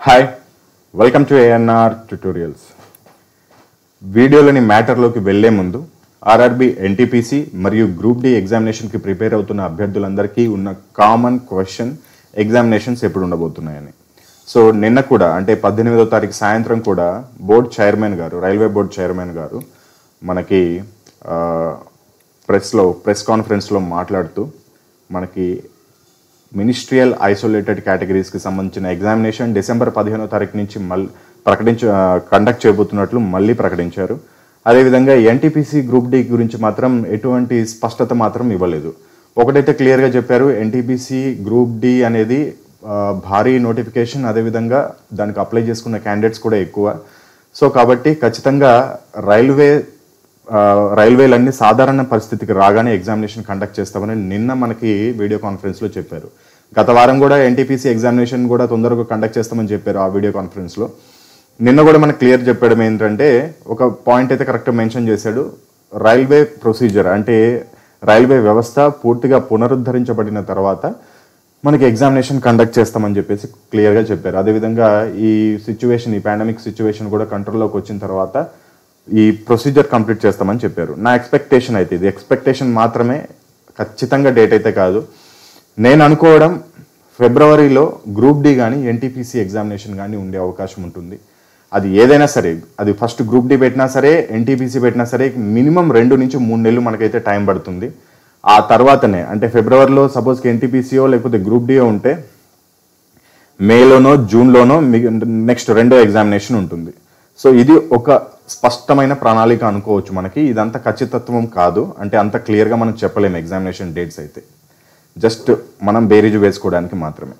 hi welcome to ANR tutorials వీడియోలోని మ్యాటర్లోకి వెళ్లే ముందు ఆర్ఆర్బి ఎన్టీపీసీ మరియు గ్రూప్ డి ఎగ్జామినేషన్కి ప్రిపేర్ అవుతున్న అభ్యర్థులందరికీ ఉన్న కామన్ క్వశ్చన్ ఎగ్జామినేషన్స్ ఎప్పుడు ఉండబోతున్నాయని సో నిన్న కూడా అంటే పద్దెనిమిదో తారీఖు సాయంత్రం కూడా బోర్డ్ చైర్మన్ గారు రైల్వే బోర్డ్ చైర్మన్ గారు మనకి ఆ, ప్రెస్లో ప్రెస్ కాన్ఫరెన్స్లో మాట్లాడుతూ మనకి మినిస్ట్రియల్ ఐసోలేటెడ్ కేటగిరీస్కి సంబంధించిన ఎగ్జామినేషన్ డిసెంబర్ పదిహేనో తారీఖు నుంచి మళ్ళీ ప్రకటించ కండక్ట్ చేయబోతున్నట్లు మళ్ళీ ప్రకటించారు అదేవిధంగా ఎన్టీపీసీ గ్రూప్ డి గురించి మాత్రం ఎటువంటి స్పష్టత మాత్రం ఇవ్వలేదు ఒకటైతే క్లియర్గా చెప్పారు ఎన్టీపీసీ గ్రూప్ డి అనేది ఆ, భారీ నోటిఫికేషన్ అదేవిధంగా దానికి అప్లై చేసుకున్న క్యాండిడేట్స్ కూడా ఎక్కువ సో కాబట్టి ఖచ్చితంగా రైల్వే ఆ, రైల్వేలన్నీ సాధారణ పరిస్థితికి రాగానే ఎగ్జామినేషన్ కండక్ట్ చేస్తామని నిన్న మనకి వీడియో కాన్ఫరెన్స్లో చెప్పారు గత వారం కూడా ఎన్టీపీసీ ఎగ్జామినేషన్ కూడా తొందరగా కండక్ట్ చేస్తామని చెప్పారు ఆ వీడియో కాన్ఫరెన్స్లో నిన్న కూడా మనకు క్లియర్ చెప్పడం ఏంటంటే ఒక పాయింట్ అయితే కరెక్ట్ మెన్షన్ చేశాడు రైల్వే ప్రొసీజర్ అంటే రైల్వే వ్యవస్థ పూర్తిగా పునరుద్ధరించబడిన తర్వాత మనకి ఎగ్జామినేషన్ కండక్ట్ చేస్తామని చెప్పేసి క్లియర్గా చెప్పారు అదేవిధంగా ఈ సిచ్యువేషన్ ఈ పాండమిక్ సిచ్యువేషన్ కూడా కంట్రోల్లోకి వచ్చిన తర్వాత ఈ ప్రొసీజర్ కంప్లీట్ చేస్తామని చెప్పారు నా ఎక్స్పెక్టేషన్ అయితే ఇది ఎక్స్పెక్టేషన్ మాత్రమే ఖచ్చితంగా డేట్ అయితే కాదు నేను అనుకోవడం ఫిబ్రవరిలో గ్రూప్ డి కానీ ఎన్టీపీసీ ఎగ్జామినేషన్ కానీ ఉండే అవకాశం ఉంటుంది అది ఏదైనా సరే అది ఫస్ట్ గ్రూప్ డి పెట్టినా సరే ఎన్టీపీసీ పెట్టినా సరే మినిమం రెండు నుంచి మూడు నెలలు మనకైతే టైం పడుతుంది ఆ తర్వాతనే అంటే ఫిబ్రవరిలో సపోజ్కి ఎన్టీపీసీయో లేకపోతే గ్రూప్ డియో ఉంటే మేలోనో జూన్లోనో నెక్స్ట్ రెండో ఎగ్జామినేషన్ ఉంటుంది సో ఇది ఒక స్పష్టమైన ప్రణాళిక అనుకోవచ్చు మనకి ఇదంతా ఖచ్చితత్వం కాదు అంటే అంత క్లియర్గా మనం చెప్పలేము ఎగ్జామినేషన్ డేట్స్ అయితే జస్ట్ మనం బేరీజు వేసుకోవడానికి మాత్రమే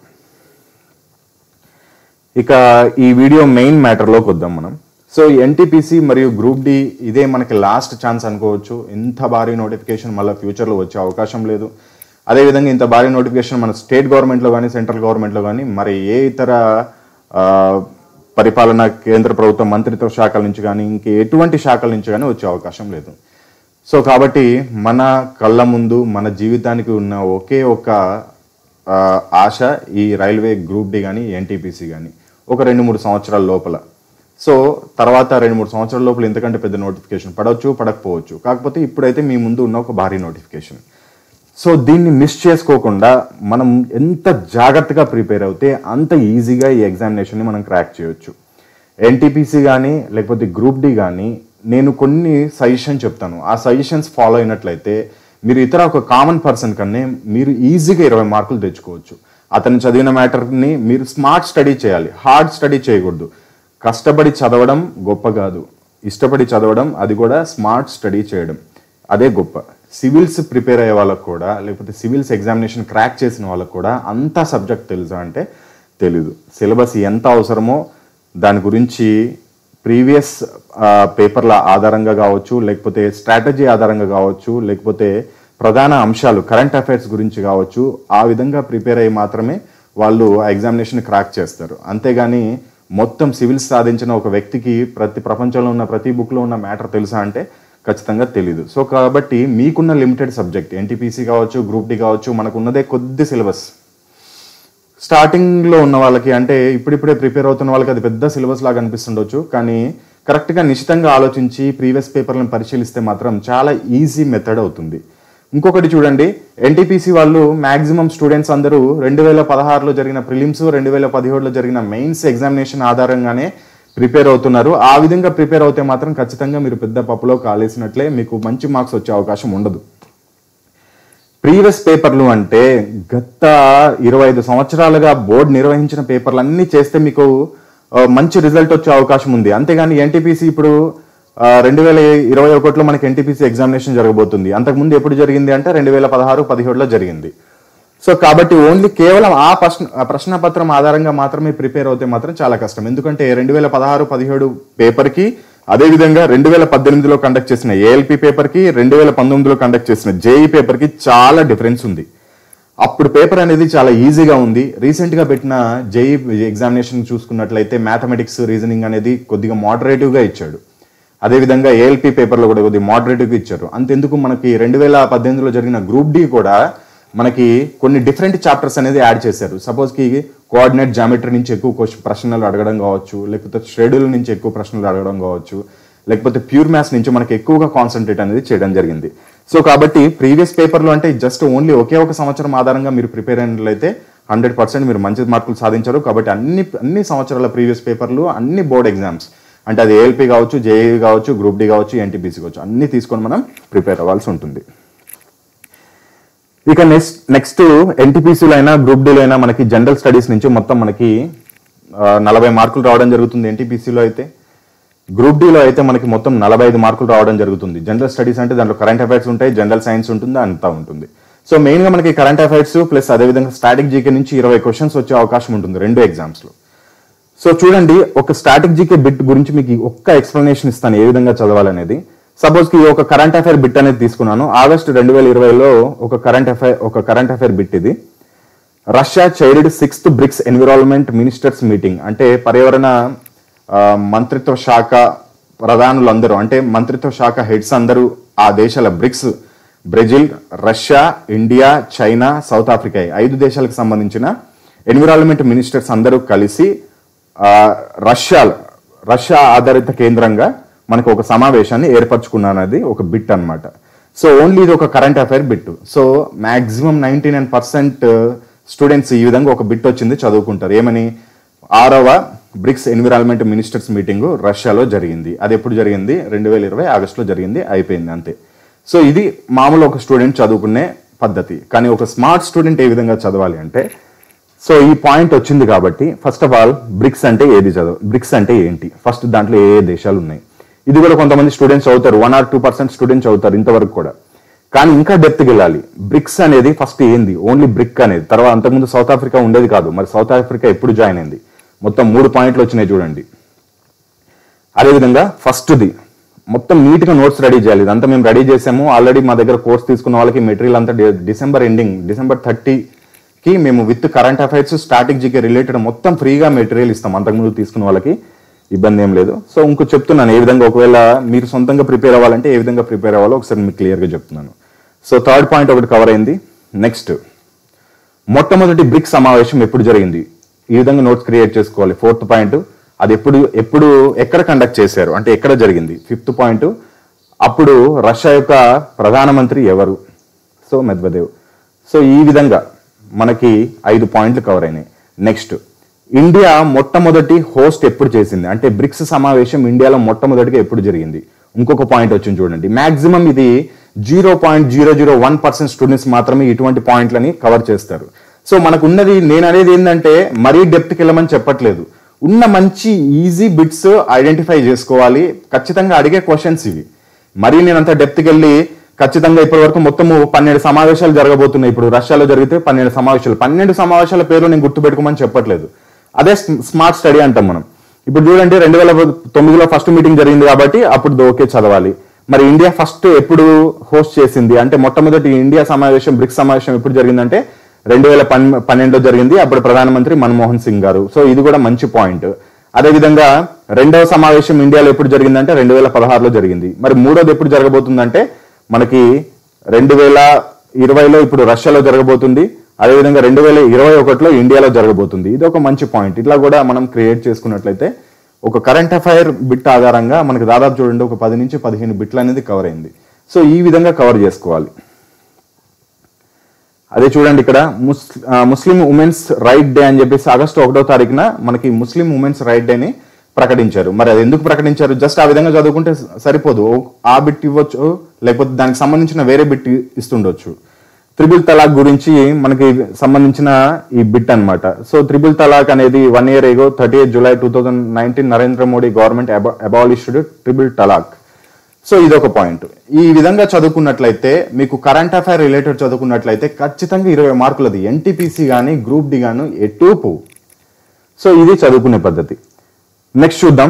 ఇక ఈ వీడియో మెయిన్ మ్యాటర్లోకి వద్దాం మనం సో ఎన్టీపీసీ మరియు గ్రూప్ డి ఇదే మనకి లాస్ట్ ఛాన్స్ అనుకోవచ్చు ఇంత భారీ నోటిఫికేషన్ మళ్ళీ ఫ్యూచర్లో వచ్చే అవకాశం లేదు అదేవిధంగా ఇంత భారీ నోటిఫికేషన్ మన స్టేట్ గవర్నమెంట్లో కానీ సెంట్రల్ గవర్నమెంట్లో కానీ మరి ఏ ఇతర ఆ, పరిపాలన కేంద్ర ప్రభుత్వ మంత్రిత్వ శాఖల నుంచి కానీ ఇంక ఎటువంటి శాఖల నుంచి కానీ వచ్చే అవకాశం లేదు సో కాబట్టి మన కళ్ళ ముందు మన జీవితానికి ఉన్న ఒకే ఒక ఆ, ఆశ ఈ రైల్వే గ్రూప్ డి కానీ ఎన్టీపీసీ కానీ ఒక రెండు మూడు సంవత్సరాల లోపల సో తర్వాత రెండు మూడు సంవత్సరాల లోపల ఇంతకంటే పెద్ద నోటిఫికేషన్ పడవచ్చు పడకపోవచ్చు కాకపోతే ఇప్పుడైతే మీ ముందు ఉన్న ఒక భారీ నోటిఫికేషన్ సో దీన్ని మిస్ చేసుకోకుండా మనం ఎంత జాగ్రత్తగా ప్రిపేర్ అవుతే అంత ఈజీగా ఈ ఎగ్జామినేషన్ని మనం క్రాక్ చేయొచ్చు ఎన్టీపీసీ కానీ లేకపోతే గ్రూప్ డి కానీ నేను కొన్ని సజెషన్ చెప్తాను ఆ సజెషన్స్ ఫాలో అయినట్లయితే మీరు ఇతర ఒక కామన్ పర్సన్ కన్నా మీరు ఈజీగా ఇరవై మార్కులు తెచ్చుకోవచ్చు అతను చదివిన మ్యాటర్ని మీరు స్మార్ట్ స్టడీ చేయాలి హార్డ్ స్టడీ చేయకూడదు కష్టపడి చదవడం గొప్ప కాదు ఇష్టపడి చదవడం అది కూడా స్మార్ట్ స్టడీ చేయడం అదే గొప్ప సివిల్స్ ప్రిపేర్ అయ్యే వాళ్ళకు కూడా లేకపోతే సివిల్స్ ఎగ్జామినేషన్ క్రాక్ చేసిన వాళ్ళకు కూడా అంత సబ్జెక్ట్ తెలుసా అంటే తెలీదు సిలబస్ ఎంత అవసరమో దాని గురించి ప్రీవియస్ పేపర్ల ఆధారంగా కావచ్చు లేకపోతే స్ట్రాటజీ ఆధారంగా కావచ్చు లేకపోతే ప్రధాన అంశాలు కరెంట్ అఫైర్స్ గురించి కావచ్చు ఆ విధంగా ప్రిపేర్ అయ్యి మాత్రమే వాళ్ళు ఆ ఎగ్జామినేషన్ క్రాక్ చేస్తారు అంతేగాని మొత్తం సివిల్స్ సాధించిన ఒక వ్యక్తికి ప్రతి ప్రపంచంలో ఉన్న ప్రతి బుక్లో ఉన్న మ్యాటర్ తెలుసా అంటే ఖచ్చితంగా తెలీదు సో కాబట్టి మీకున్న లిమిటెడ్ సబ్జెక్ట్ ఎన్టీపీసీ కావచ్చు గ్రూప్ డి కావచ్చు మనకు ఉన్నదే కొద్ది సిలబస్ స్టార్టింగ్లో ఉన్న వాళ్ళకి అంటే ఇప్పుడిప్పుడే ప్రిపేర్ అవుతున్న వాళ్ళకి అది పెద్ద సిలబస్ లాగా అనిపిస్తుండొచ్చు కానీ కరెక్ట్గా నిశ్చితంగా ఆలోచించి ప్రీవియస్ పేపర్లను పరిశీలిస్తే మాత్రం చాలా ఈజీ మెథడ్ అవుతుంది ఇంకొకటి చూడండి ఎన్టీపీసీ వాళ్ళు మాక్సిమం స్టూడెంట్స్ అందరూ రెండు వేల పదహారులో జరిగిన ప్రిలిమ్స్ రెండు వేల పదిహేడులో జరిగిన మెయిన్స్ ఎగ్జామినేషన్ ఆధారంగానే ప్రిపేర్ అవుతున్నారు ఆ విధంగా ప్రిపేర్ అవుతే మాత్రం ఖచ్చితంగా మీరు పెద్ద పప్పులో కాలేసినట్లే మీకు మంచి మార్క్స్ వచ్చే అవకాశం ఉండదు ప్రీవియస్ పేపర్లు అంటే గత ఇరవై ఐదు సంవత్సరాలుగా బోర్డు నిర్వహించిన పేపర్లు అన్ని చేస్తే మీకు ఆ, మంచి రిజల్ట్ వచ్చే అవకాశం ఉంది అంతేగాని ఎన్టీపీసీ ఇప్పుడు రెండు వేల ఇరవై ఒకటిలో మనకి ఎన్టీపీసీ ఎగ్జామినేషన్ జరగబోతుంది అంతకుముందు ఎప్పుడు జరిగింది అంటే రెండు వేల పదహారు పదిహేడులో జరిగింది సో కాబట్టి ఓన్లీ కేవలం ఆ ప్రశ్న ఆ ప్రశ్నపత్రం ఆధారంగా మాత్రమే ప్రిపేర్ అవుతే మాత్రం చాలా కష్టం ఎందుకంటే రెండు వేల పదహారు పదిహేడు పేపర్కి అదేవిధంగా రెండు వేల పద్దెనిమిదిలో కండక్ట్ చేసిన ఏఎల్పి పేపర్కి రెండు వేల పంతొమ్మిదిలో కండక్ట్ చేసిన జేఈ పేపర్కి చాలా డిఫరెన్స్ ఉంది అప్పుడు పేపర్ అనేది చాలా ఈజీగా ఉంది రీసెంట్గా పెట్టిన జేఈ ఎగ్జామినేషన్ చూసుకున్నట్లయితే మ్యాథమెటిక్స్ రీజనింగ్ అనేది కొద్దిగా మోడరేటివ్గా ఇచ్చాడు అదేవిధంగా ఏఎల్పి పేపర్లో కూడా కొద్దిగా మోడరేటివ్గా ఇచ్చారు అంతెందుకు మనకి రెండు వేల పద్దెనిమిదిలో జరిగిన గ్రూప్ డి కూడా మనకి కొన్ని డిఫరెంట్ చాప్టర్స్ అనేది యాడ్ చేశారు సపోజ్కి కోఆర్డినేట్ జామెట్రీ నుంచి ఎక్కువ క్వశ్చన్ ప్రశ్నలు అడగడం కావచ్చు లేకపోతే షెడ్యూల్ నుంచి ఎక్కువ ప్రశ్నలు అడగడం కావచ్చు లేకపోతే ప్యూర్ మ్యాథ్స్ నుంచి మనకి ఎక్కువగా కాన్సన్ట్రేట్ అనేది చేయడం జరిగింది సో కాబట్టి ప్రీవియస్ పేపర్లో అంటే జస్ట్ ఓన్లీ ఒకే ఒక సంవత్సరం ఆధారంగా మీరు ప్రిపేర్ అయినట్లయితే హండ్రెడ్ పర్సెంట్ మీరు మంచి మార్కులు సాధించారు కాబట్టి అన్ని అన్ని సంవత్సరాల ప్రీవియస్ పేపర్లు అన్ని బోర్డ్ ఎగ్జామ్స్ అంటే అది ఏఎల్పి కావచ్చు జేఈ కావచ్చు గ్రూప్ డి కావచ్చు ఎన్టీపీసీ కావచ్చు అన్ని తీసుకొని మనం ప్రిపేర్ అవ్వాల్సి ఉంటుంది ఇక నెక్స్ట్ నెక్స్ట్ ఎన్టీపీసీలో అయినా గ్రూప్ డిలో అయినా మనకి జనరల్ స్టడీస్ నుంచి మొత్తం మనకి ఆ, నలభై మార్కులు రావడం జరుగుతుంది ఎన్టీపీసీలో అయితే గ్రూప్ డిలో అయితే మనకి మొత్తం నలభై ఐదు మార్కులు రావడం జరుగుతుంది జనరల్ స్టడీస్ అంటే దాంట్లో కరెంట్ అఫైర్స్ ఉంటాయి జనరల్ సైన్స్ ఉంటుంది అంతా ఉంటుంది సో మెయిన్గా మనకి కరెంట్ అఫైర్స్ ప్లస్ అదేవిధంగా స్టాటిక్ జీకే నుంచి ఇరవై క్వశ్చన్స్ వచ్చే అవకాశం ఉంటుంది రెండు ఎగ్జామ్స్లో సో చూడండి ఒక స్టాటిక్ జీకే బిట్ గురించి మీకు ఒక్క ఎక్స్ప్లెనేషన్ ఇస్తాను ఏ విధంగా చదవాలనేది సపోజ్ కి ఒక కరెంట్ అఫైర్ బిట్ అనేది తీసుకున్నాను ఆగస్టు రెండు వేల ఇరవైలో ఒక కరెంట్ అఫైర్ ఒక కరెంట్ అఫైర్ బిట్ ఇది Russia child sixth BRICS environment ministers meeting అంటే పర్యావరణ ఆ, మంత్రిత్వ శాఖ ప్రధానులందరూ అంటే మంత్రిత్వ శాఖ హెడ్స్ అందరూ ఆ దేశాల BRICS Brazil Russia India China South Africa ఈ ఐదు దేశాలకు సంబంధించిన ఎన్విరాన్మెంట్ మినిస్టర్స్ అందరూ కలిసి ఆ, రష్యా రష్యా ఆధారిత కేంద్రంగా మనకు ఒక సమావేశాన్ని ఏర్పరచుకున్నది ఒక బిట్ అన్నమాట సో ఓన్లీ ఇది ఒక current affair bit so maximum ninety nine percent students ఈ విధంగా ఒక బిట్ వచ్చింది చదువుకుంటారు ఏమని ఆరవ బ్రిక్స్ ఎన్విరాన్మెంట్ మినిస్టర్స్ మీటింగ్ రష్యాలో జరిగింది అది ఎప్పుడు జరిగింది రెండు వేల ఇరవై ఆగస్టులో జరిగింది అయిపోయింది అంతే సో ఇది మామూలు ఒక స్టూడెంట్ చదువుకునే పద్ధతి కానీ ఒక స్మార్ట్ స్టూడెంట్ ఏ విధంగా చదవాలి అంటే సో ఈ పాయింట్ వచ్చింది కాబట్టి ఫస్ట్ ఆఫ్ ఆల్ బ్రిక్స్ అంటే ఏది చదువు బ్రిక్స్ అంటే ఏంటి ఫస్ట్ దాంట్లో ఏ ఏ దేశాలు ఉన్నాయి ఇది కూడా కొంతమంది స్టూడెంట్స్ అవుతారు one or two percent students అవుతారు ఇంతవరకు కూడా కానీ ఇంకా డెప్త్కి వెళ్ళాలి బ్రిక్స్ అనేది ఫస్ట్ ఏంది ఓన్లీ బ్రిక్ అనేది తర్వాత అంతకుముందు సౌత్ ఆఫ్రికా ఉండేది కాదు మరి సౌత్ ఆఫ్రికా ఎప్పుడు జాయిన్ అయింది మొత్తం మూడు పాయింట్లు వచ్చినాయి చూడండి అదేవిధంగా ఫస్ట్ది మొత్తం నీట్గా నోట్స్ రెడీ చేయాలి ఇదంతా మేము రెడీ చేసాము ఆల్రెడీ మా దగ్గర కోర్స్ తీసుకున్న వాళ్ళకి మెటీరియల్ అంతా డి- డిసెంబర్ ఎండింగ్ డిసెంబర్ థర్టీకి మేము with current affairs static GK related మొత్తం ఫ్రీగా మెటీరియల్ ఇస్తాం అంతకుముందు తీసుకున్న వాళ్ళకి ఇబ్బంది ఏం లేదు సో ఇంకో చెప్తున్నాను ఏ విధంగా ఒకవేళ మీరు సొంతంగా ప్రిపేర్ అవ్వాలంటే ఏ విధంగా ప్రిపేర్ అవ్వాలో ఒకసారి మీకు క్లియర్గా చెప్తున్నాను సో థర్డ్ పాయింట్ ఒకటి కవర్ అయింది నెక్స్ట్ మొట్టమొదటి బ్రిక్స్ సమావేశం ఎప్పుడు జరిగింది ఈ విధంగా నోట్స్ క్రియేట్ చేసుకోవాలి ఫోర్త్ పాయింట్ అది ఎప్పుడు ఎప్పుడు ఎక్కడ కండక్ట్ చేశారు అంటే ఎక్కడ జరిగింది ఫిఫ్త్ పాయింట్ అప్పుడు రష్యా యొక్క ప్రధానమంత్రి ఎవరు సో మెద్వదేవ్ సో ఈ విధంగా మనకి ఐదు పాయింట్లు కవర్ అయినాయి నెక్స్ట్ ఇండియా మొట్టమొదటి హోస్ట్ ఎప్పుడు చేసింది అంటే బ్రిక్స్ సమావేశం ఇండియాలో మొట్టమొదటిగా ఎప్పుడు జరిగింది ఇంకొక పాయింట్ వచ్చింది చూడండి మాక్సిమం ఇది zero point zero zero one percent students మాత్రమే ఇటువంటి పాయింట్లని కవర్ చేస్తారు సో మనకు ఉన్నది నేను అనేది ఏంటంటే మరీ డెప్త్కి వెళ్ళమని చెప్పట్లేదు ఉన్న మంచి ఈజీ బిట్స్ ఐడెంటిఫై చేసుకోవాలి ఖచ్చితంగా అడిగే క్వశ్చన్స్ ఇవి మరీ నేను అంత డెప్త్కి వెళ్ళి ఖచ్చితంగా ఇప్పటి వరకు మొత్తము పన్నెండు సమావేశాలు జరగబోతున్నాయి ఇప్పుడు రష్యాలో జరిగితే పన్నెండు సమావేశాలు పన్నెండు సమావేశాల పేర్లు నేను గుర్తుపెట్టుకోమని చెప్పట్లేదు అదే స్మార్ట్ స్టడీ అంటాం మనం ఇప్పుడు చూడండి రెండు వేల తొమ్మిదిలో ఫస్ట్ మీటింగ్ జరిగింది కాబట్టి అప్పుడు ఓకే చదవాలి మరి ఇండియా ఫస్ట్ ఎప్పుడు హోస్ట్ చేసింది అంటే మొట్టమొదటి ఇండియా సమావేశం బ్రిక్స్ సమావేశం ఎప్పుడు జరిగిందంటే రెండు వేల పన్ పన్నెండులో జరిగింది అప్పుడు ప్రధానమంత్రి మన్మోహన్ సింగ్ గారు సో ఇది కూడా మంచి పాయింట్ అదేవిధంగా రెండవ సమావేశం ఇండియాలో ఎప్పుడు జరిగిందంటే రెండు వేల పదహారులో జరిగింది మరి మూడోది ఎప్పుడు జరగబోతుందంటే మనకి రెండు వేల ఇరవైలో ఇప్పుడు రష్యాలో జరగబోతుంది అదేవిధంగా రెండు వేల ఇరవై ఒకటిలో ఇండియాలో జరగబోతుంది ఇది ఒక మంచి పాయింట్ ఇట్లా కూడా మనం క్రియేట్ చేసుకున్నట్లయితే ఒక కరెంట్ అఫైర్ బిట్ ఆధారంగా మనకి దాదాపు చూడండి ఒక పది నుంచి పదిహేను బిట్లు అనేది కవర్ అయింది సో ఈ విధంగా కవర్ చేసుకోవాలి అదే చూడండి ఇక్కడ ముస్ ఆ, ముస్లిం ఉమెన్స్ రైట్ డే అని చెప్పేసి ఆగస్టు ఒకటో తారీఖున మనకి ముస్లిం ఉమెన్స్ రైట్ డేని ప్రకటించారు మరి అది ఎందుకు ప్రకటించారు జస్ట్ ఆ విధంగా చదువుకుంటే సరిపోదు ఓ- ఆ బిట్ ఇవ్వచ్చు లేకపోతే దానికి సంబంధించిన వేరే బిట్ ఇస్తుండొచ్చు త్రిబుల్ తలాక్ గురించి మనకి సంబంధించిన ఈ బిట్ అన్నమాట సో త్రిబుల్ తలాక్ అనేది one year ago thirty eight July two thousand nineteen Narendra Modi government abolished triple talaq so ఇదొక పాయింట్ ఈ విధంగా చదువుకున్నట్లయితే మీకు కరెంట్ అఫైర్ రిలేటెడ్ చదువుకున్నట్లయితే ఖచ్చితంగా ఇరవై మార్కులది ఎన్టీపీసీ కానీ గ్రూప్ డి గాను ఎటు పోవు సో ఇది చదువుకునే పద్ధతి నెక్స్ట్ చూద్దాం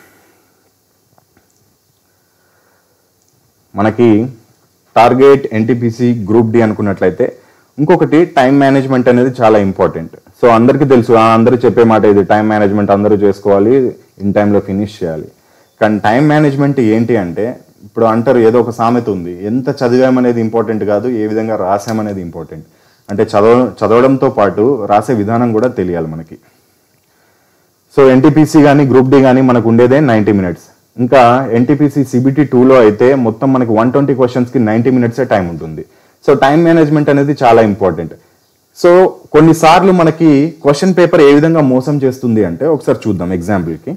మనకి టార్గెట్ ఎన్టీపీసీ గ్రూప్ డి అనుకున్నట్లయితే ఇంకొకటి టైం మేనేజ్మెంట్ అనేది చాలా ఇంపార్టెంట్ సో అందరికీ తెలుసు ఆ, అందరూ చెప్పే మాట ఇది టైం మేనేజ్మెంట్ అందరూ చేసుకోవాలి ఇన్ టైంలో ఫినిష్ చేయాలి కానీ టైం మేనేజ్మెంట్ ఏంటి అంటే ఇప్పుడు అంటారు ఏదో ఒక సామెత ఉంది ఎంత చదివామనేది ఇంపార్టెంట్ కాదు ఏ విధంగా రాసామనేది ఇంపార్టెంట్ అంటే చదవ చదవడంతో పాటు రాసే విధానం కూడా తెలియాలి మనకి సో ఎన్టీపీసీ కానీ గ్రూప్ డి కానీ మనకు ఉండేదే నైంటీ మినిట్స్ ఇంకా ఎన్టీపీసీ సిబిటి టూలో అయితే మొత్తం మనకి వన్ ట్వంటీ క్వశ్చన్స్కి నైంటీ మినిట్సే టైం ఉంటుంది సో టైం మేనేజ్మెంట్ అనేది చాలా ఇంపార్టెంట్ సో కొన్నిసార్లు మనకి క్వశ్చన్ పేపర్ ఏ విధంగా మోసం చేస్తుంది అంటే ఒకసారి చూద్దాం ఎగ్జాంపుల్కి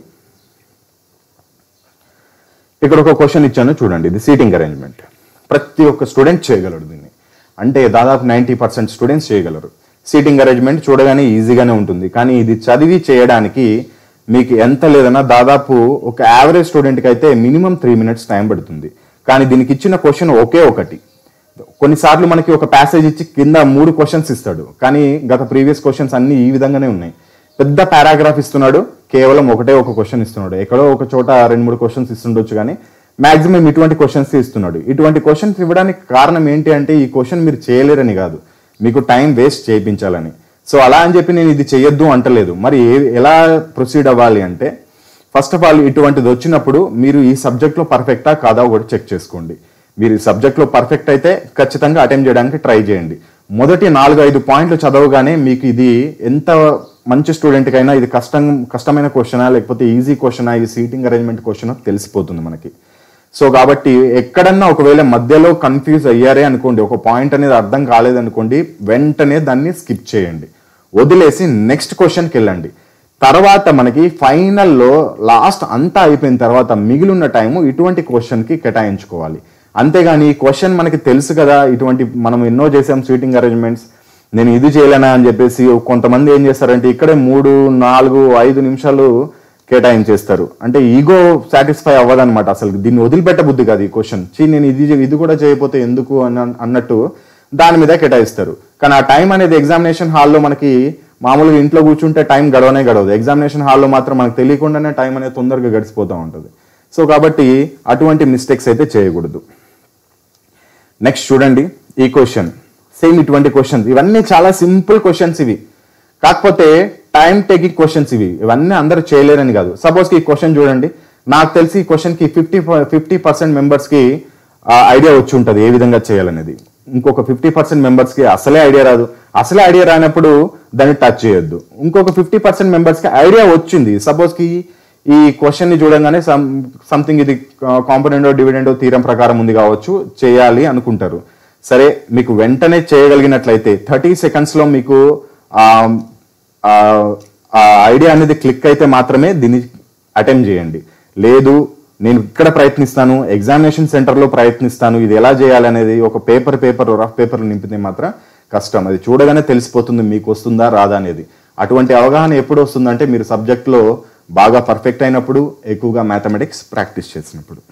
ఇక్కడ ఒక క్వశ్చన్ ఇచ్చాను చూడండి ఇది సీటింగ్ అరేంజ్మెంట్ ప్రతి ఒక్క స్టూడెంట్ చేయగలడు దీన్ని అంటే దాదాపు నైంటీ పర్సెంట్ స్టూడెంట్స్ చేయగలరు సీటింగ్ అరేంజ్మెంట్ చూడగానే ఈజీగానే ఉంటుంది కానీ ఇది చదివి చేయడానికి మీకు ఎంత లేదన్నా దాదాపు ఒక యావరేజ్ స్టూడెంట్కి అయితే మినిమం త్రీ మినిట్స్ టైం పడుతుంది కానీ దీనికి ఇచ్చిన క్వశ్చన్ ఒకే ఒకటి కొన్నిసార్లు మనకి ఒక ప్యాసేజ్ ఇచ్చి కింద మూడు క్వశ్చన్స్ ఇస్తాడు కానీ గత ప్రీవియస్ క్వశ్చన్స్ అన్ని ఈ విధంగానే ఉన్నాయి పెద్ద పారాగ్రాఫ్ ఇస్తున్నాడు కేవలం ఒకటే ఒక క్వశ్చన్ ఇస్తున్నాడు ఎక్కడో ఒక చోట రెండు మూడు క్వశ్చన్స్ ఇస్తుండొచ్చు కానీ మాక్సిమం ఇటువంటి క్వశ్చన్స్ ఇస్తున్నాడు ఇటువంటి క్వశ్చన్స్ ఇవ్వడానికి కారణం ఏంటి అంటే ఈ క్వశ్చన్ మీరు చేయలేరని కాదు మీకు టైం వేస్ట్ చేయించాలని సో అలా అని చెప్పి నేను ఇది చేయొద్దు అంటలేదు మరి ఏ- ఎలా ప్రొసీడ్ అవ్వాలి అంటే ఫస్ట్ ఆఫ్ ఆల్ ఇటువంటిది వచ్చినప్పుడు మీరు ఈ సబ్జెక్ట్లో పర్ఫెక్టా కాదా ఒకటి చెక్ చేసుకోండి మీరు ఈ సబ్జెక్ట్లో పర్ఫెక్ట్ అయితే ఖచ్చితంగా అటెంప్ట్ చేయడానికి ట్రై చేయండి మొదటి నాలుగు ఐదు పాయింట్లు చదవగానే మీకు ఇది ఎంత మంచి స్టూడెంట్కి అయినా ఇది కష్టం కష్టమైన క్వశ్చనా లేకపోతే ఈజీ క్వశ్చనా ఈ సీటింగ్ అరేంజ్మెంట్ క్వశ్చన్ తెలిసిపోతుంది మనకి సో కాబట్టి ఎక్కడన్నా ఒకవేళ మధ్యలో కన్ఫ్యూజ్ అయ్యారే అనుకోండి ఒక పాయింట్ అనేది అర్థం కాలేదనుకోండి వెంటనే దాన్ని స్కిప్ చేయండి వదిలేసి నెక్స్ట్ క్వశ్చన్కి వెళ్ళండి తర్వాత మనకి ఫైనల్లో లాస్ట్ అంతా అయిపోయిన తర్వాత మిగిలిన టైము ఇటువంటి క్వశ్చన్కి కేటాయించుకోవాలి అంతేగాని ఈ క్వశ్చన్ మనకి తెలుసు కదా ఇటువంటి మనం ఎన్నో చేసాం సీటింగ్ అరేంజ్మెంట్స్ నేను ఇది చేయలేనా అని చెప్పేసి కొంతమంది ఏం చేస్తారంటే ఇక్కడే మూడు నాలుగు ఐదు నిమిషాలు కేటాయించేస్తారు అంటే ఈగో సాటిస్ఫై అవ్వదన్నమాట అసలు దీన్ని వదిలిపెట్ట బుద్ధి కాదు ఈ క్వశ్చన్ చీ నేను ఇది ఇది కూడా చేయకపోతే ఎందుకు అన్న అన్నట్టు దాని మీద కేటాయిస్తారు కానీ ఆ టైం అనేది ఎగ్జామినేషన్ హాల్లో మనకి మామూలుగా ఇంట్లో కూర్చుంటే టైం గడవనే గడవదు ఎగ్జామినేషన్ హాల్లో మాత్రం మనకు తెలియకుండానే టైం అనేది తొందరగా గడిచిపోతూ ఉంటుంది సో కాబట్టి అటువంటి మిస్టేక్స్ అయితే చేయకూడదు నెక్స్ట్ చూడండి ఈ క్వశ్చన్ సేమ్ ఇటువంటి క్వశ్చన్స్ ఇవన్నీ చాలా సింపుల్ క్వశ్చన్స్ ఇవి కాకపోతే టైం టేకింగ్ క్వశ్చన్స్ ఇవి ఇవన్నీ అందరూ చేయలేరని కాదు సపోజ్ ఈ క్వశ్చన్ చూడండి నాకు తెలిసి ఈ క్వశ్చన్ కి ఫిఫ్టీ ఫిఫ్టీ పర్సెంట్ మెంబర్స్ కి ఐడియా వచ్చి ఉంటుంది ఏ విధంగా చేయాలనేది ఇంకొక ఫిఫ్టీ పర్సెంట్ మెంబర్స్ కి అసలే ఐడియా రాదు అసలే ఐడియా రానప్పుడు దాన్ని టచ్ చేయొద్దు ఇంకొక ఫిఫ్టీ పర్సెంట్ మెంబర్స్ కి ఐడియా వచ్చింది సపోజ్ కి ఈ క్వశ్చన్ ని చూడంగానే సమ్ సంథింగ్ ఇది కాంపనెంటో డివిడెండో తీరం ప్రకారం ఉంది కావచ్చు చేయాలి అనుకుంటారు సరే మీకు వెంటనే చేయగలిగినట్లయితే థర్టీ సెకండ్స్ లో మీకు ఆ ఐడియా అనేది క్లిక్ అయితే మాత్రమే దీన్ని అటెంప్ట్ చేయండి లేదు నేను ఇక్కడ ప్రయత్నిస్తాను ఎగ్జామినేషన్ సెంటర్లో ప్రయత్నిస్తాను ఇది ఎలా చేయాలి అనేది ఒక పేపర్ పేపర్ రఫ్ పేపర్ నింపితే మాత్రం కష్టం అది చూడగానే తెలిసిపోతుంది మీకు వస్తుందా రాదా అనేది అటువంటి అవగాహన ఎప్పుడు వస్తుందంటే మీరు సబ్జెక్ట్లో బాగా పర్ఫెక్ట్ అయినప్పుడు ఎక్కువగా మ్యాథమెటిక్స్ ప్రాక్టీస్ చేసినప్పుడు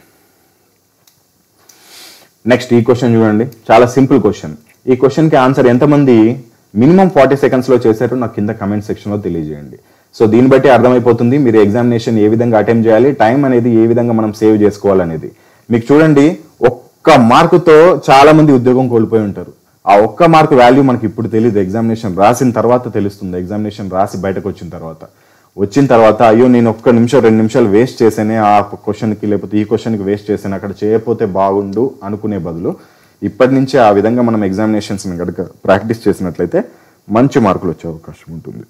నెక్స్ట్ ఈ క్వశ్చన్ చూడండి చాలా సింపుల్ క్వశ్చన్ ఈ క్వశ్చన్కి ఆన్సర్ ఎంతమంది మినిమం ఫార్టీ సెకండ్స్లో చేశారో నాకు కింద కమెంట్ సెక్షన్లో తెలియజేయండి సో దీన్ని బట్టి అర్థమైపోతుంది మీరు ఎగ్జామినేషన్ ఏ విధంగా అటెంప్ట్ చేయాలి టైం అనేది ఏ విధంగా మనం సేవ్ చేసుకోవాలనేది మీకు చూడండి ఒక్క మార్కుతో చాలా మంది ఉద్యోగం కోల్పోయి ఉంటారు ఆ ఒక్క మార్క్ వాల్యూ మనకి ఇప్పుడు తెలియదు ఎగ్జామినేషన్ రాసిన తర్వాత తెలుస్తుంది ఎగ్జామినేషన్ రాసి బయటకు వచ్చిన తర్వాత వచ్చిన తర్వాత అయ్యో నేను ఒక్క నిమిషం రెండు నిమిషాలు వేస్ట్ చేశానే ఆ క్వశ్చన్కి లేకపోతే ఈ క్వశ్చన్కి వేస్ట్ చేశాను అక్కడ చేయకపోతే బాగుండు అనుకునే బదులు ఇప్పటి నుంచే ఆ విధంగా మనం ఎగ్జామినేషన్స్ని కనుక ప్రాక్టీస్ చేసినట్లయితే మంచి మార్కులు వచ్చే అవకాశం ఉంటుంది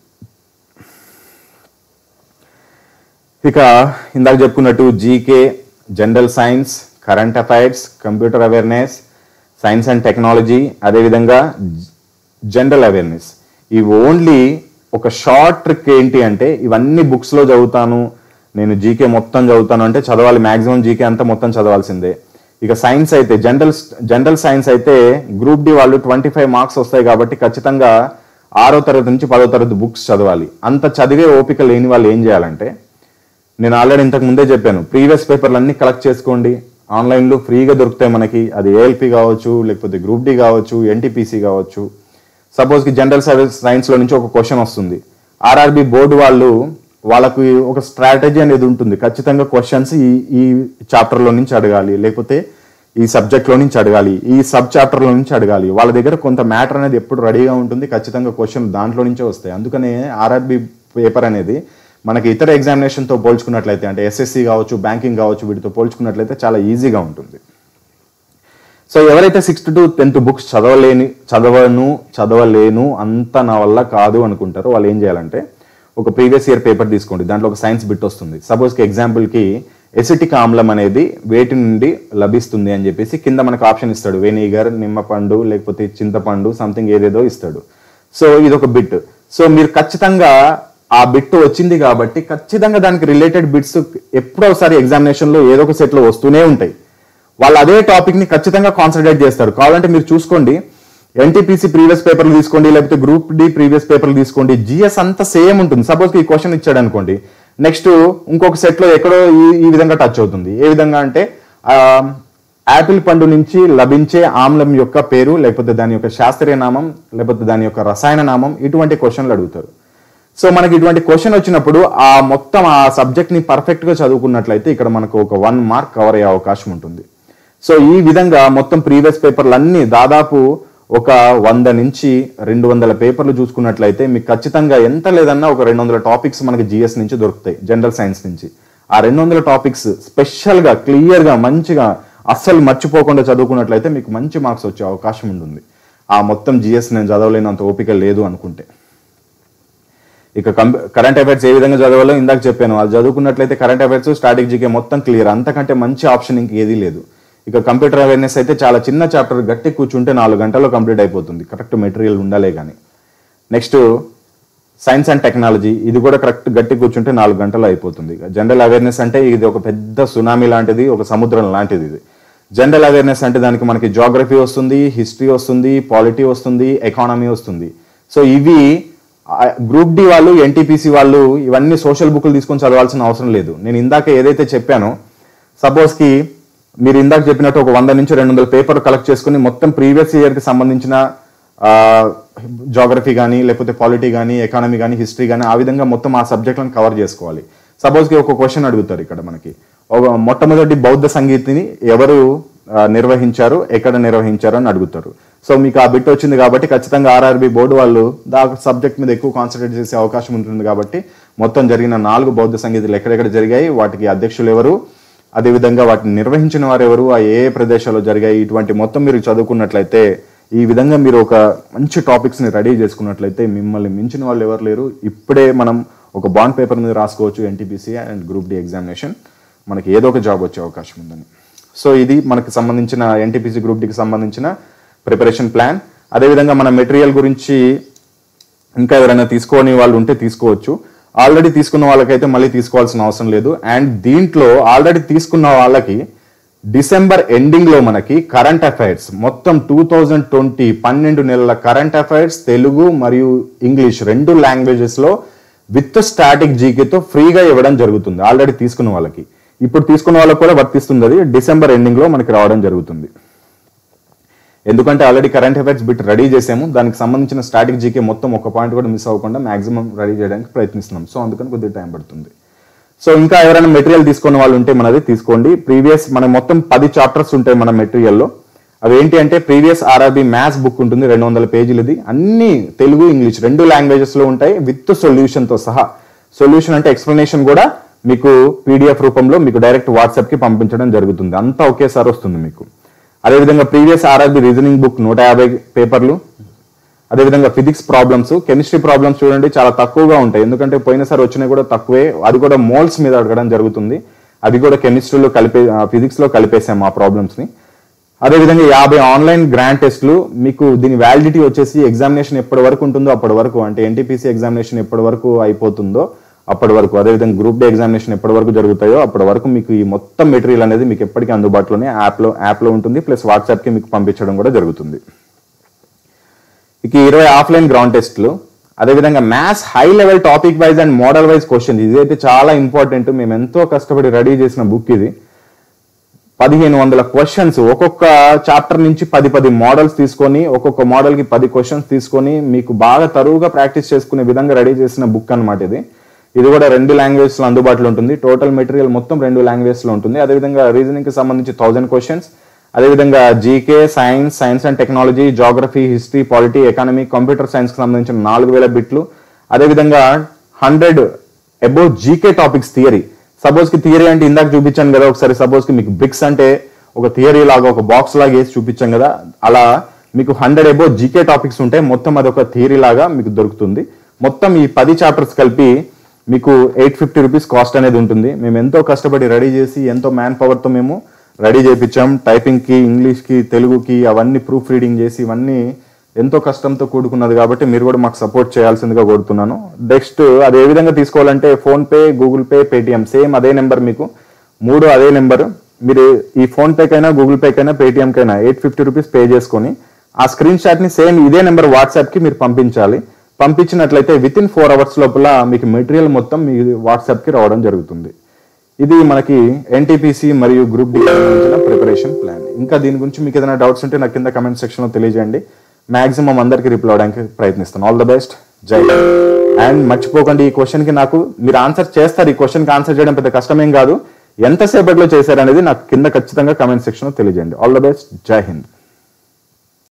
ఇక ఇందాక చెప్పుకున్నట్టు GK general science current affairs computer awareness science and technology అదేవిధంగా జనరల్ అవేర్నెస్ ఇవి ఓన్లీ ఒక షార్ట్ ట్రిక్ ఏంటి అంటే ఇవన్నీ బుక్స్లో చదువుతాను నేను జీకే మొత్తం చదువుతాను అంటే చదవాలి మాక్సిమం జీకే అంతా మొత్తం చదవాల్సిందే ఇక సైన్స్ అయితే జనరల్ జనరల్ సైన్స్ అయితే గ్రూప్ డి వాళ్ళు ట్వంటీ ఫైవ్ మార్క్స్ వస్తాయి కాబట్టి ఖచ్చితంగా ఆరో తరగతి నుంచి పదో తరగతి బుక్స్ చదవాలి అంత చదివే ఓపిక లేని వాళ్ళు ఏం చేయాలంటే నేను ఆల్రెడీ ఇంతకు ముందే చెప్పాను ప్రీవియస్ పేపర్లు అన్ని కలెక్ట్ చేసుకోండి ఆన్లైన్లో ఫ్రీగా దొరుకుతాయి మనకి అది ఏఎల్పి కావచ్చు లేకపోతే గ్రూప్ డి కావచ్చు ఎన్టీపీసీ కావచ్చు సపోజ్కి జనరల్ సర్వీస్ సైన్స్లో నుంచి ఒక క్వశ్చన్ వస్తుంది ఆర్ఆర్బి బోర్డు వాళ్ళు వాళ్ళకు ఒక స్ట్రాటజీ అనేది ఉంటుంది ఖచ్చితంగా క్వశ్చన్స్ ఈ ఈ చాప్టర్లో నుంచి అడగాలి లేకపోతే ఈ సబ్జెక్ట్లో నుంచి అడగాలి ఈ సబ్ చాప్టర్లో నుంచి అడగాలి వాళ్ళ దగ్గర కొంత మ్యాటర్ అనేది ఎప్పుడు రెడీగా ఉంటుంది ఖచ్చితంగా క్వశ్చన్ దాంట్లో నుంచే వస్తాయి అందుకనే ఆర్ఆర్బి పేపర్ అనేది మనకి ఇతర ఎగ్జామినేషన్తో పోల్చుకున్నట్లయితే అంటే ఎస్ఎస్సి కావచ్చు బ్యాంకింగ్ కావచ్చు వీటితో పోల్చుకున్నట్లయితే చాలా ఈజీగా ఉంటుంది సో ఎవరైతే సిక్స్త్ టు టెన్త్ బుక్స్ చదవలేని చదవను చదవలేను అంత నా వల్ల కాదు అనుకుంటారో వాళ్ళు ఏం చేయాలంటే ఒక ప్రీవియస్ ఇయర్ పేపర్ తీసుకోండి దాంట్లో ఒక సైన్స్ బిట్ వస్తుంది సపోజ్కి ఎగ్జాంపుల్కి ఎసిటిక్ ఆమ్లం అనేది వేటి నుండి లభిస్తుంది అని చెప్పేసి కింద మనకు ఆప్షన్ ఇస్తాడు వెనిగర్ నిమ్మపండు లేకపోతే చింతపండు సంథింగ్ ఏదేదో ఇస్తాడు సో ఇది ఒక బిట్ సో మీరు ఖచ్చితంగా ఆ బిట్ వచ్చింది కాబట్టి ఖచ్చితంగా దానికి రిలేటెడ్ బిట్స్ ఎప్పుడో ఒకసారి ఎగ్జామినేషన్ లో ఏదో ఒక సెట్ లో వస్తూనే ఉంటాయి వాళ్ళు అదే టాపిక్ ని ఖచ్చితంగా కాన్సన్ట్రేట్ చేస్తారు కావాలంటే మీరు చూసుకోండి ఎన్టీపీసీ ప్రీవియస్ పేపర్లు తీసుకోండి లేకపోతే గ్రూప్ డి ప్రీవియస్ పేపర్లు తీసుకోండి జిఎస్ అంతా సేమ్ ఉంటుంది సపోజ్ ఈ క్వశ్చన్ ఇచ్చాడు అనుకోండి నెక్స్ట్ ఇంకొక సెట్ లో ఎక్కడో ఈ ఈ విధంగా టచ్ అవుతుంది ఏ విధంగా అంటే ఆ, యాపిల్ పండు నుంచి లభించే ఆమ్లం యొక్క పేరు లేకపోతే దాని యొక్క శాస్త్రీయ నామం లేకపోతే దాని యొక్క రసాయన నామం ఇటువంటి క్వశ్చన్లు అడుగుతారు సో మనకి ఇటువంటి క్వశ్చన్ వచ్చినప్పుడు ఆ మొత్తం ఆ సబ్జెక్ట్ ని పర్ఫెక్ట్ గా చదువుకున్నట్లయితే ఇక్కడ మనకు ఒక వన్ మార్క్ కవర్ అయ్యే అవకాశం ఉంటుంది సో ఈ విధంగా మొత్తం ప్రీవియస్ పేపర్లు అన్ని దాదాపు ఒక వంద నుంచి రెండు వందల పేపర్లు చూసుకున్నట్లయితే మీకు ఖచ్చితంగా ఎంత లేదన్నా ఒక రెండు వందల టాపిక్స్ మనకి జిఎస్ నుంచి దొరుకుతాయి జనరల్ సైన్స్ నుంచి ఆ రెండు వందల టాపిక్స్ స్పెషల్ గా క్లియర్ గా మంచిగా అస్సలు మర్చిపోకుండా చదువుకున్నట్లయితే మీకు మంచి మార్క్స్ వచ్చే అవకాశం ఉంటుంది ఆ మొత్తం జిఎస్ నేను చదవలేనంత ఓపిక లేదు అనుకుంటే ఇక కరెంట్ అఫైర్స్ ఏ విధంగా చదవాలో ఇందాక చెప్పాను అది చదువుకున్నట్లయితే కరెంట్ అఫైర్స్ స్టాటిక్ జీకే మొత్తం క్లియర్ అంతకంటే మంచి ఆప్షన్ ఇంకేదీ లేదు ఇక కంప్యూటర్ అవేర్నెస్ అయితే చాలా చిన్న చాప్టర్ గట్టి కూర్చుంటే నాలుగు గంటల్లో కంప్లీట్ అయిపోతుంది కరెక్ట్ మెటీరియల్ ఉండాలే కానీ నెక్స్ట్ సైన్స్ అండ్ టెక్నాలజీ ఇది కూడా కరెక్ట్ గట్టి కూర్చుంటే నాలుగు గంటలు అయిపోతుంది జనరల్ అవేర్నెస్ అంటే ఇది ఒక పెద్ద సునామీ లాంటిది ఒక సముద్రం లాంటిది ఇది జనరల్ అవేర్నెస్ అంటే దానికి మనకి జాగ్రఫీ వస్తుంది హిస్టరీ వస్తుంది పాలిటీ వస్తుంది ఎకానమీ వస్తుంది సో ఇవి గ్రూప్ డి వాళ్ళు ఎన్టీపీసీ వాళ్ళు ఇవన్నీ సోషల్ బుక్లు తీసుకొని చదవాల్సిన అవసరం లేదు నేను ఇందాక ఏదైతే చెప్పానో సపోజ్ కి మీరు ఇందాక చెప్పినట్టు ఒక వంద నుంచి రెండు వందల పేపర్ కలెక్ట్ చేసుకుని మొత్తం ప్రీవియస్ ఇయర్ కి సంబంధించిన జాగ్రఫీ కానీ లేకపోతే పాలిటీ కానీ ఎకానమీ కానీ హిస్టరీ కానీ ఆ విధంగా మొత్తం ఆ సబ్జెక్టులను కవర్ చేసుకోవాలి సపోజ్కి ఒక క్వశ్చన్ అడుగుతారు ఇక్కడ మనకి ఒక మొట్టమొదటి బౌద్ధ సంగీతిని ఎవరు ఆ, నిర్వహించారు ఎక్కడ నిర్వహించారు అని అడుగుతారు సో మీకు ఆ బిట్ వచ్చింది కాబట్టి ఖచ్చితంగా ఆర్ఆర్బి బోర్డు వాళ్ళు దా సబ్జెక్ట్ మీద ఎక్కువ కాన్సన్ట్రేట్ చేసే అవకాశం ఉంటుంది కాబట్టి మొత్తం జరిగిన నాలుగు బౌద్ధ సంగీతాలు ఎక్కడెక్కడ జరిగాయి వాటికి అధ్యక్షులు ఎవరు అదేవిధంగా వాటిని నిర్వహించిన వారు ఎవరు ఆ ఏ ఏ ప్రదేశాల్లో జరిగాయి ఇటువంటి మొత్తం మీరు చదువుకున్నట్లయితే ఈ విధంగా మీరు ఒక మంచి టాపిక్స్ ని రెడీ చేసుకున్నట్లయితే మిమ్మల్ని మించిన వాళ్ళు ఎవరు లేరు ఇప్పుడే మనం ఒక బాండ్ పేపర్ మీద రాసుకోవచ్చు NTPC and group D examination మనకి ఏదో ఒక జాబ్ వచ్చే అవకాశం ఉందని సో ఇది మనకి సంబంధించిన ఎన్టీపీసీ గ్రూప్ డికి సంబంధించిన ప్రిపరేషన్ ప్లాన్ అదేవిధంగా మన మెటీరియల్ గురించి ఇంకా ఎవరైనా తీసుకోని వాళ్ళు ఉంటే తీసుకోవచ్చు ఆల్రెడీ తీసుకున్న వాళ్ళకైతే మళ్ళీ తీసుకోవాల్సిన అవసరం లేదు అండ్ దీంట్లో ఆల్రెడీ తీసుకున్న వాళ్ళకి డిసెంబర్ ఎండింగ్ లో మనకి కరెంట్ అఫైర్స్ మొత్తం టూ థౌజండ్ ట్వంటీ పన్నెండు నెలల కరెంట్ అఫైర్స్ తెలుగు మరియు ఇంగ్లీష్ రెండు లాంగ్వేజెస్ లో విత్ స్టాటిక్ జీకేతో ఫ్రీగా ఇవ్వడం జరుగుతుంది ఆల్రెడీ తీసుకున్న వాళ్ళకి ఇప్పుడు తీసుకున్న వాళ్ళకి కూడా వర్తిస్తుంది అది డిసెంబర్ ఎండింగ్ లో మనకి రావడం జరుగుతుంది ఎందుకంటే already current affairs bit ready చేసాము దానికి సంబంధించిన స్టాటిక్ జీకే మొత్తం ఒక పాయింట్ కూడా మిస్ అవ్వకుండా మాక్సిమం రెడీ చేయడానికి ప్రయత్నిస్తున్నాం సో అందుకని కొద్దిగా టైం పడుతుంది సో ఇంకా ఎవరైనా మెటీరియల్ తీసుకున్న వాళ్ళు ఉంటే మనది తీసుకోండి ప్రీవియస్ మన మొత్తం పది చాప్టర్స్ ఉంటాయి మన మెటీరియల్లో అవి ఏంటి అంటే ప్రీవియస్ ఆర్ఆర్బి మ్యాథ్స్ బుక్ ఉంటుంది రెండు వందల పేజీలది అన్ని తెలుగు ఇంగ్లీష్ రెండు లాంగ్వేజెస్ లో ఉంటాయి విత్ సొల్యూషన్ తో సహా సొల్యూషన్ అంటే ఎక్స్ప్లెనేషన్ కూడా మీకు పీడిఎఫ్ రూపంలో మీకు డైరెక్ట్ వాట్సాప్ కి పంపించడం జరుగుతుంది అంతా ఒకేసారి వస్తుంది మీకు అదేవిధంగా ప్రీవియస్ ఆర్ఆర్బి రీజనింగ్ బుక్ నూట యాభై పేపర్లు అదేవిధంగా ఫిజిక్స్ ప్రాబ్లమ్స్ కెమిస్ట్రీ ప్రాబ్లమ్స్ చూడండి చాలా తక్కువగా ఉంటాయి ఎందుకంటే పోయినసారి వచ్చినాయి కూడా తక్కువే అది కూడా మోల్స్ మీద అడగడం జరుగుతుంది అది కూడా కెమిస్ట్రీలో కలిపే ఫిజిక్స్ లో కలిపేసాం ఆ ప్రాబ్లమ్స్ ని అదేవిధంగా యాభై ఆన్లైన్ గ్రాండ్ టెస్ట్లు మీకు దీని వ్యాలిడిటీ వచ్చేసి ఎగ్జామినేషన్ ఎప్పటి వరకు ఉంటుందో అప్పటి వరకు అంటే ఎన్టీపీసీ ఎగ్జామినేషన్ ఎప్పటి వరకు అయిపోతుందో అప్పటి వరకు అదేవిధంగా గ్రూప్ డి ఎగ్జామినేషన్ ఎప్పటి వరకు జరుగుతాయో అప్పటి వరకు మీకు ఈ మొత్తం మెటీరియల్ అనేది మీకు ఎప్పటికీ అందుబాటులోనే యాప్లో యాప్లో ఉంటుంది ప్లస్ వాట్సాప్కి మీకు పంపించడం కూడా జరుగుతుంది ఇక ఇరవై ఆఫ్లైన్ గ్రౌండ్ టెస్ట్లు అదేవిధంగా maths high level topic wise and model wise question ఇది అయితే చాలా ఇంపార్టెంట్ మేము ఎంతో కష్టపడి రెడీ చేసిన బుక్ ఇది పదిహేను వందల క్వశ్చన్స్ ఒక్కొక్క చాప్టర్ నుంచి పది పది మోడల్స్ తీసుకొని ఒక్కొక్క మోడల్ కి పది క్వశ్చన్స్ తీసుకొని మీకు బాగా తరువుగా ప్రాక్టీస్ చేసుకునే విధంగా రెడీ చేసిన బుక్ అన్నమాట ఇది ఇది కూడా రెండు లాంగ్వేజ్ లో అందుబాటులో ఉంటుంది టోటల్ మెటీరియల్ మొత్తం రెండు లాంగ్వేజ్ లో ఉంటుంది అదేవిధంగా రీజనింగ్ కి సంబంధించి థౌజండ్ క్వశ్చన్స్ అదేవిధంగా GK science science and technology geography history polity economy computer science కి సంబంధించిన నాలుగు వేల బిట్లు అదేవిధంగా hundred above GK topics theory suppose కి థియరీ అంటే ఇందాక చూపించాను కదా ఒకసారి సపోజ్ కి మీకు బ్రిక్స్ అంటే ఒక థియరీ లాగా ఒక బాక్స్ లాగా వేసి చూపించాం కదా అలా మీకు హండ్రెడ్ ఎబో జీకే టాపిక్స్ ఉంటాయి మొత్తం అది ఒక థియరీ లాగా మీకు దొరుకుతుంది మొత్తం ఈ పది చాప్టర్స్ కలిపి మీకు ఎయిట్ ఫిఫ్టీ రూపీస్ కాస్ట్ అనేది ఉంటుంది మేము ఎంతో కష్టపడి రెడీ చేసి ఎంతో మ్యాన్ పవర్తో మేము రెడీ చేయించాం టైపింగ్కి ఇంగ్లీష్కి తెలుగుకి అవన్నీ ప్రూఫ్ రీడింగ్ చేసి ఇవన్నీ ఎంతో కష్టంతో కూడుకున్నది కాబట్టి మీరు కూడా మాకు సపోర్ట్ చేయాల్సిందిగా కోరుతున్నాను నెక్స్ట్ అది ఏ విధంగా తీసుకోవాలంటే PhonePe Google Pay Paytm same అదే నెంబర్ మీకు మూడు అదే నెంబర్ మీరు ఈ ఫోన్ పేకైనా గూగుల్ పేకైనా పేటిఎంకైనా ఎయిట్ ఫిఫ్టీ రూపీస్ పే చేసుకొని ఆ స్క్రీన్ షాట్ని సేమ్ ఇదే నెంబర్ వాట్సాప్కి మీరు పంపించాలి పంపించినట్లయితే విత్ ఇన్ ఫోర్ అవర్స్ లోపల మీకు మెటీరియల్ మొత్తం మీ వాట్సాప్కి రావడం జరుగుతుంది ఇది మనకి ఎన్టీపీసీ మరియు గ్రూప్ డి సంబంధించిన ప్రిపరేషన్ ప్లాన్ ఇంకా దీని గురించి మీకు ఏదైనా డౌట్స్ ఉంటే నాకు కింద కమెంట్ సెక్షన్లో తెలియజేయండి మాక్సిమం అందరికీ రిప్లై అవడానికి ప్రయత్నిస్తాను ఆల్ ద బెస్ట్ జై అండ్ మర్చిపోకండి ఈ క్వశ్చన్కి నాకు మీరు ఆన్సర్ చేస్తారు ఈ క్వశ్చన్కి ఆన్సర్ చేయడం పెద్ద కష్టమేం కాదు ఎంతసేపట్లో చేశారనేది నాకు కింద ఖచ్చితంగా కమెంట్ సెక్షన్లో తెలియజేయండి ఆల్ ద బెస్ట్ జై హింద్